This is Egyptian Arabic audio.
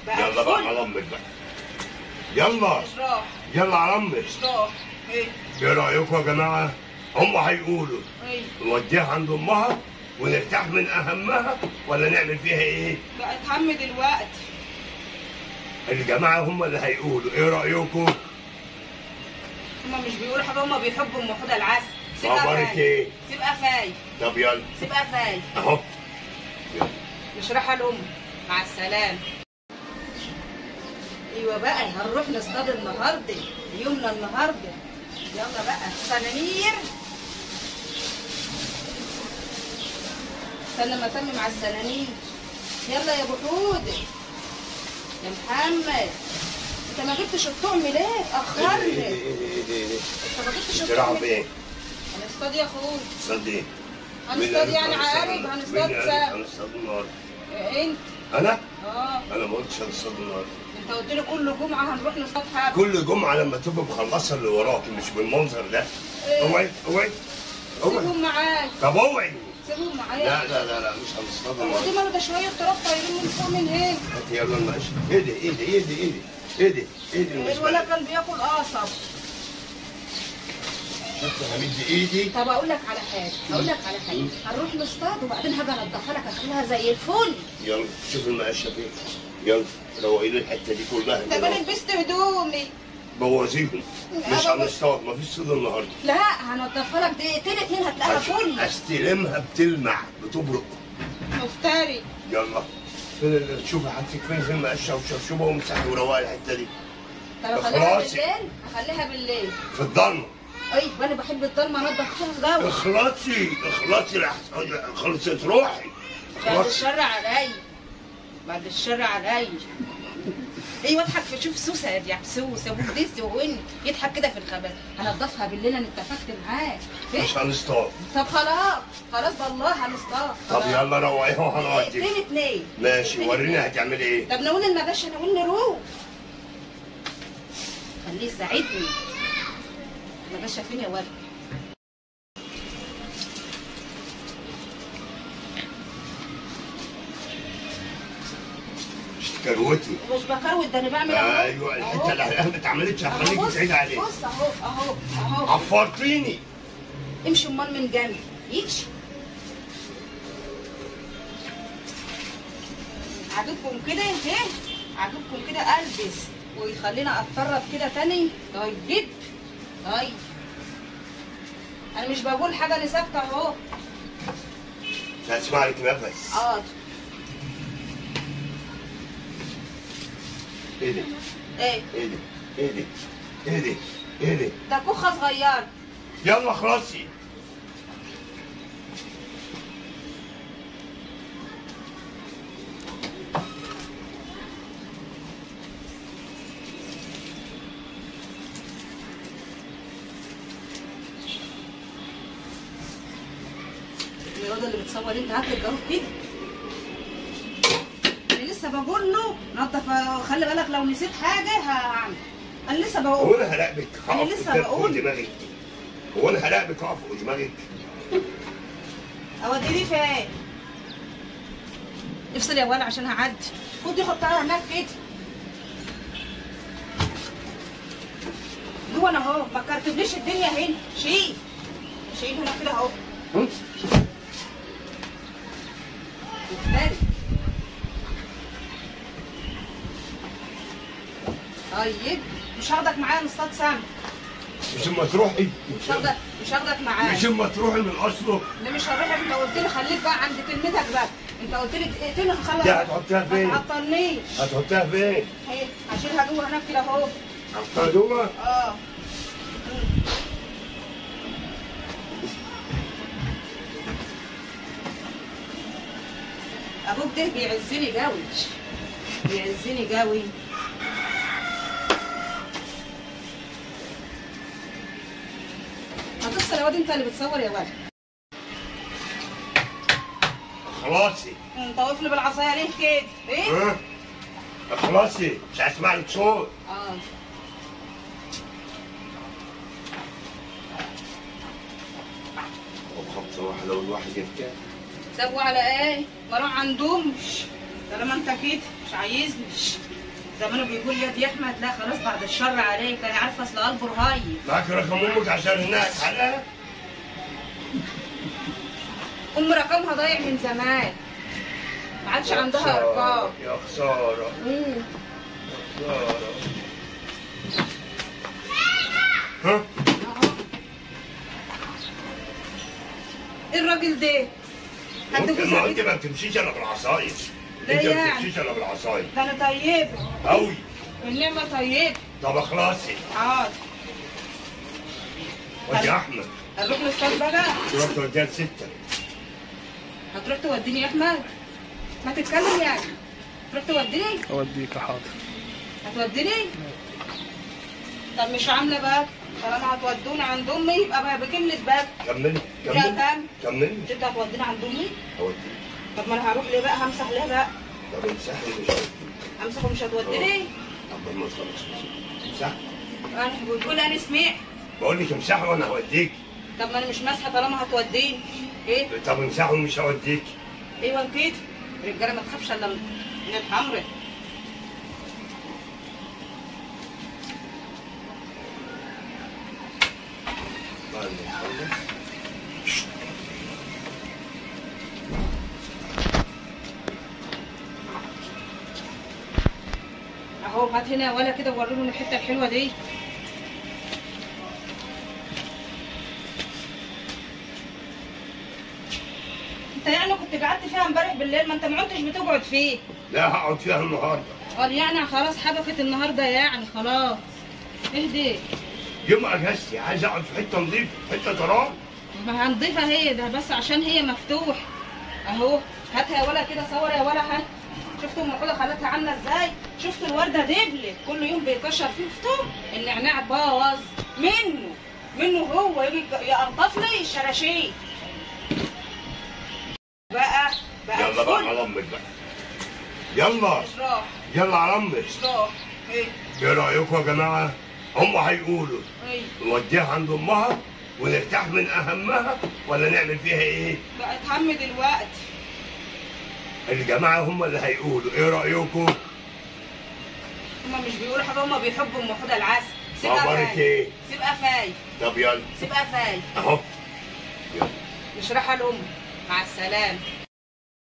بقى يلا بقى الفل. على امك بقى يلا مش راح يلا على امك مش راح ايه ايه رايكم يا جماعه هم هيقولوا ايه نوديها عند امها ونرتاح من اهمها ولا نعمل فيها ايه بقى اتهم دلوقتي الجماعه هم اللي هيقولوا ايه رايكم هما مش بيقولوا حاجه هما بيحبوا ام حوده العسل سيبها أخبارك فاي إيه؟ سيبها فاي طب يلا سيبها فاي اهو مش رايحه لام مع السلامه ايوه بقى هنروح نصطاد النهارده يومنا النهارده يلا بقى سنانير استنى ما اتمم على السنانير يلا يا ابو حوده يا محمد انت ما جبتش الطعم ليه ايه اتاخرت ايه ايه ايه ايه انت ما جبتش بتلعب الطعم ايه هنصطاد يا اخوي صدق هنصطاد يعني عقارب هنصطاد سا هنصطاد النهارده انت انا اه انا ما قلتش هنصطاد النهارده انت قلت لي كل جمعه هنروح نصطاد حاجه كل جمعه لما تبقى مخلصه اللي وراك مش بالمنظر ده اوعي اوعي اوعي سيبهم معاك طب اوعي سيبهم معايا لا لا لا لا مش هنصطاد هو دي النهارده مرة شوية تراب طايرين من فوق من هنا هات يلا المقش ايه ده ايه ده ايه ده ايه ده ايه ده ايه ده المشبك؟ الولد كان بياكل قصب شفت همد ايدي طب اقول لك على حاجة اقول لك على حاجة هنروح نصطاد وبعدين هاجي انضفها لك اخليها زي الفل يلا شوف المقشه فين يلا روقي لي الحته دي كلها طب انا لبست هدومي بوظيهم مش أنا بص- هنصطاد مفيش صيد النهارده لا هنضفها لك دقيقتين اتنين هتلاقيها فل استلمها بتلمع بتبرق مفتري يلا فين ال- شوفي حطيت فين في المقشه وشبشبه ومسحي وروقي الحته دي طب اخليها خلاص. بالليل اخليها بالليل في الضلمه ايوه انا بحب الضلمه انضف فيها جو اخلصي اخلصي لحظة- خلصت روحي بعد اخلصي الشر عليا بعد الشر عليا ايوه اضحك في شوف سوسه يا سوس ابو ديس وين يضحك كده في الخباز هنضفها بالليل انا اتفقت معاه إيه؟ مش هنصطاد طب خلاص خلاص بالله هنصطاد طب خلاص. يلا روقيها وهنودي اتنين اتنين ماشي اتنين وريني اتنين. هتعملي ايه طب نقول المجاش نقول نروح خليه يساعدني المجاشه فين يا ولد مش تكروتي مش بكروت ده انا بعمل اهو ايوه الحته أهو. اللي ما اتعملتش أهو هخليكي بص، تعيد عليه بص اهو اهو اهو عفرتيني امشي امال من جنبي يمشي عجبكم كده ايه عجبكم كده البس ويخلينا اتطرب كده تاني طيب طيب انا مش بقول حاجه انا ثابته اهو مش هسمع لك نفس اه ايه ده ايه ايه ده ايه ده ايه ده ايه ده ده كوخه صغيره يلا خلاصي الواد اللي بتصور انت هات لي الجواب كده انا لسه بقول له نضف خلي بالك لو نسيت حاجه هعمل انا لسه هو بقول انا هراقبك أنا هقف لسه قدام بقول. فوق دماغك هو انا هراقبك هقف فوق دماغك اوديه فين افصل يا ولد عشان هعدي خد دي حطها هناك كده جوه انا اهو ما كرتبليش الدنيا هنا شيل شيل هنا كده اهو هم؟ مفتري طيب مش هاخدك معايا نصطاد سمك مش اما تروحي مش هاخدك مش هاخدك معايا مش اما تروحي من اصله ده مش هروح انت قلت لي خليك بقى عند كلمتك بقى انت قلت لي اقتلني خلاص دي هتحطيها فين؟ ما تعطلنيش هتحطيها فين؟ اهي هشيلها جوه هناك كده اهو حطها جوه اه ابوك ده بيعزني قوي بيعزني قوي هتفصل يا واد انت اللي بتصور يا ولد خلاصي انت واقف لي بالعصايه ليه كده ايه ها خلاصي مش هسمع لك صوت اه خبطه واحده والواحد يبكي سابوا على ايه؟ ما اروح عندهمش طالما انت كده مش عايزني زمانه بيقول يا دي احمد لا خلاص بعد الشر عليك انا عارفه اصل قلبه رهيب معاك رقم امك عشان هناك حلقه ام رقمها ضايع من زمان ما عادش عندها ارقام يا خساره مم. خساره ها أهو. ايه الراجل ده؟ حد انت جوز ما انت عيد؟ ما بتمشيش الا بالعصايه لا انت ما يعني. بتمشيش الا بالعصايه ده انا طيبه قوي النعمه طيبه طب خلاصي حاضر ودي يا احمد هنروح نصطاد بقى تروح توديها لسته هتروح توديني يا احمد ما تتكلم يعني تروح توديني اوديك حاضر هتوديني طب مش عامله بقى طالما هتودوني عند امي يبقى بقى بكملة بقى كملي لا كملي كام كملي مش انت هتوديني عند امي اوديك طب ما انا هروح ليه بقى همسح ليه بقى طب امسحي مش هوديك همسح ومش هتوديني طب ما تخلص امسحي انا بتقول انا سمعت بقول لك امسحي وانا هوديك طب ما انا مش ماسحه طالما هتوديني ايه طب امسحي ومش هوديك ايوه كده الرجاله ما تخافش الا من من الحمرا بعد ما تخلص. اهو هات هنا ولا كده ووريهم الحته الحلوه دي انت يعني كنت قعدت فيها امبارح بالليل ما انت ما عدتش بتقعد فيه لا هقعد فيها النهارده قال يعني خلاص حبكت النهارده يعني خلاص اهدي يوم اجازتي عايز اقعد في حته نظيفه حته تراب ما هنضيفها هي ده بس عشان هي مفتوح اهو هات يا ولا كده صور يا ولا هات شفتوا ام حوده خلتها عامله ازاي شفتوا الورده دبلت كل يوم بيكشر فيه شفتوا النعناع باظ منه منه هو يجي يقرطف لي الشراشيب بقى بقى يلا بقى الفل. على امك بقى يلا مش راح يلا على امك مش راح ايه ايه رايكم يا جماعه هم هيقولوا ايه نوديها عند امها ونرتاح من اهمها ولا نعمل فيها ايه بقى اتهم دلوقتي الجماعه هم اللي هيقولوا ايه رايكم هما مش بيقولوا حاجه هما بيحبوا ام حوده العسل سيبها أخبارك فاي إيه؟ سيبها فاي طب يلا سيبها فاي اهو يلا مش رايحه لام مع السلامه